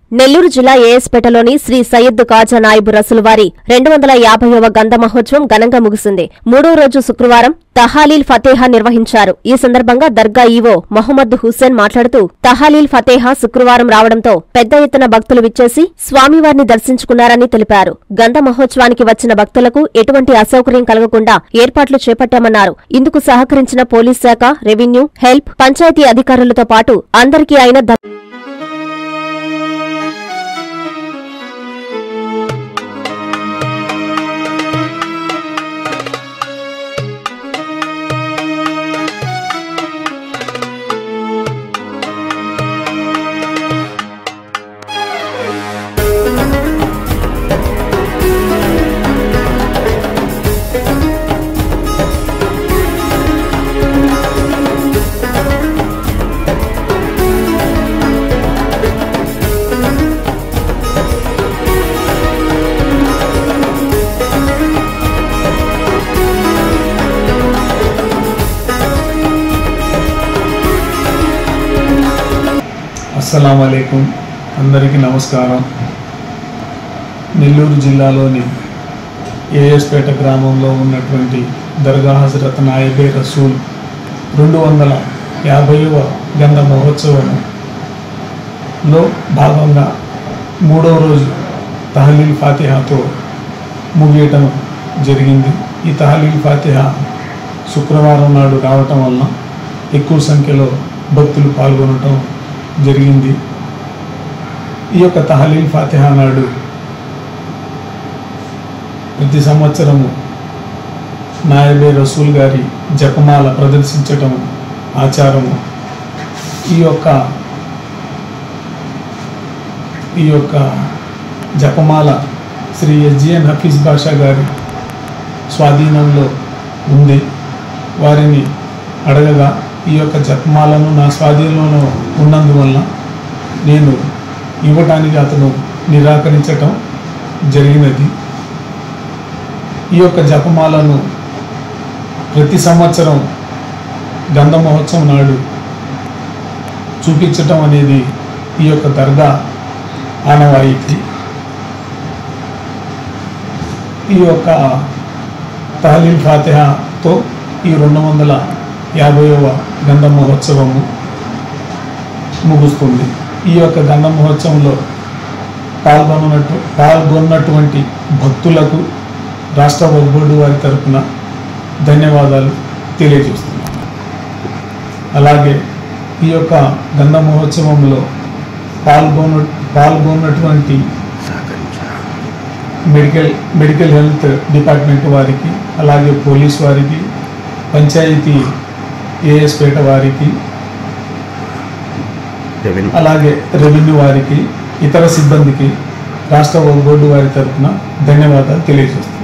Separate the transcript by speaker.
Speaker 1: నెల్లూరు జిల్లా ఏఎస్పేటలోని శ్రీ సయ్యద్ కాజా నాయిబు రసులు వారి రెండు వందల యాభైవ గంధ మహోత్సవం ఘనంగా ముగిసింది మూడో రోజు శుక్రవారం తహాలీల్ ఫతేహా నిర్వహించారు ఈ సందర్భంగా దర్గా ఈవో మొహమ్మద్ హుస్సేన్ మాట్లాడుతూ తహాలీల్ ఫతేహా శుక్రవారం రావడంతో పెద్ద ఎత్తున భక్తులు విచ్చేసి స్వామివారిని దర్శించుకున్నారని తెలిపారు గంధ మహోత్సవానికి వచ్చిన భక్తులకు ఎటువంటి అసౌకర్యం కలగకుండా ఏర్పాట్లు చేపట్టామన్నారు ఇందుకు సహకరించిన పోలీస్ శాఖ రెవెన్యూ హెల్ప్ పంచాయతీ అధికారులతో పాటు అందరికీ ఆయన ధ-
Speaker 2: అస్సలం అయికం అందరికీ నమస్కారం నెల్లూరు జిల్లాలోని ఏఎస్పేట గ్రామంలో ఉన్నటువంటి దర్గా హజరత్ నాయబే రసూల్ రెండు వందల యాభైవ గంధ మహోత్సవంలో భాగంగా మూడవ రోజు తహలీల్ ఫాతిహాతో ముగియటం జరిగింది ఈ తహలీల్ ఫాతిహా శుక్రవారం నాడు రావటం వలన ఎక్కువ సంఖ్యలో భక్తులు పాల్గొనటం జరిగింది ఈ యొక్క తహలీల్ ఫాతిహా నాడు ప్రతి సంవత్సరము నాయబే రసూల్ గారి జపమాల ప్రదర్శించటం ఆచారము ఈ యొక్క ఈ యొక్క జపమాల శ్రీ ఎస్జిఎన్ హఫీజ్ బాషా గారి స్వాధీనంలో ఉంది వారిని అడగగా ఈ యొక్క జపమాలను నా స్వాధీనంలో ఉన్నందువలన నేను ఇవ్వటానికి అతను నిరాకరించటం జరిగినది ఈ యొక్క జపమాలను ప్రతి సంవత్సరం గంధ మహోత్సవం నాడు చూపించటం అనేది ఈ యొక్క దర్గా ఆనవాయితీ ఈ యొక్క తహలీల్ ఫాతిహాతో ఈ రెండు వందల యాభైవ గంధ మహోత్సవము ముగుస్తుంది ఈ యొక్క గంధ మహోత్సవంలో పాల్గొన్నట్టు పాల్గొన్నటువంటి భక్తులకు రాష్ట్ర వక్ఫ్ బోర్డు వారి తరపున ధన్యవాదాలు తెలియజేస్తున్నాను అలాగే ఈ యొక్క గంధ మహోత్సవంలో పాల్గొన్న పాల్గొన్నటువంటి మెడికల్ మెడికల్ హెల్త్ డిపార్ట్మెంట్ వారికి అలాగే పోలీస్ వారికి పంచాయతీ ఏఎస్పేట వారికి
Speaker 3: రెవెన్యూ
Speaker 2: అలాగే రెవెన్యూ వారికి ఇతర సిబ్బందికి రాష్ట్ర వక్ఫ్ బోర్డు వారి తరఫున ధన్యవాదాలు తెలియజేస్తున్నాను